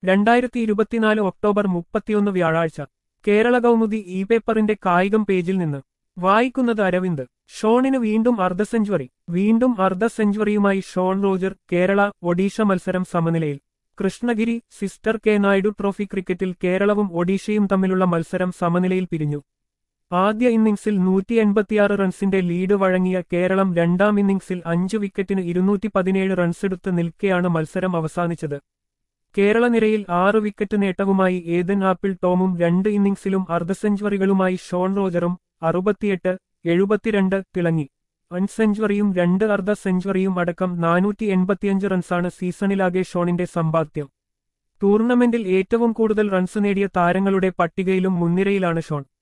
രണ്ടായിരത്തി ഇരുപത്തിനാല് ഒക്ടോബർ മുപ്പത്തിയൊന്ന് വ്യാഴാഴ്ച കേരള കൗമുദി ഇ പേപ്പറിന്റെ കായികം പേജിൽ നിന്ന് വായിക്കുന്നത് അരവിന്ദ് ഷോണിന് വീണ്ടും അർദ്ധ സെഞ്ചുറി വീണ്ടും അർദ്ധ സെഞ്ചുറിയുമായി ഷോൺ റോജർ കേരള ഒഡീഷ മത്സരം സമനിലയിൽ Krishnagiri sister K Nayudu trophy ക്രിക്കറ്റിൽ കേരളവും ഒഡീഷയും തമ്മിലുള്ള മത്സരം സമനിലയിൽ പിരിഞ്ഞു ആദ്യ ഇന്നിംഗ്സിൽ നൂറ്റി എൺപത്തിയാറ് റൺസിന്റെ ലീഡ് വഴങ്ങിയ കേരളം രണ്ടാം ഇന്നിംഗ്സിൽ അഞ്ച് വിക്കറ്റിന് ഇരുന്നൂറ്റി പതിനേഴ് റൺസെടുത്ത് നിൽക്കെയാണ് മത്സരം അവസാനിച്ചത് കേരള നിരയിൽ ആറ് വിക്കറ്റ് നേട്ടവുമായി ഏതൻ ആപ്പിൾ ടോമും രണ്ട് ഇന്നിംഗ്സിലും അർദ്ധ സെഞ്ചുറികളുമായി ഷോൺ റോജറും അറുപത്തിയെട്ട് എഴുപത്തിരണ്ട് തിളങ്ങി വൺ സെഞ്ചുറിയും രണ്ട് അർദ്ധ സെഞ്ചുറിയും അടക്കം നാനൂറ്റി എൺപത്തിയഞ്ച് റൺസാണ് സീസണിലാകെ ഷോണിന്റെ സമ്പാദ്യം ടൂർണമെന്റിൽ ഏറ്റവും കൂടുതൽ റൺസ് നേടിയ താരങ്ങളുടെ പട്ടികയിലും മുൻനിരയിലാണ് ഷോൺ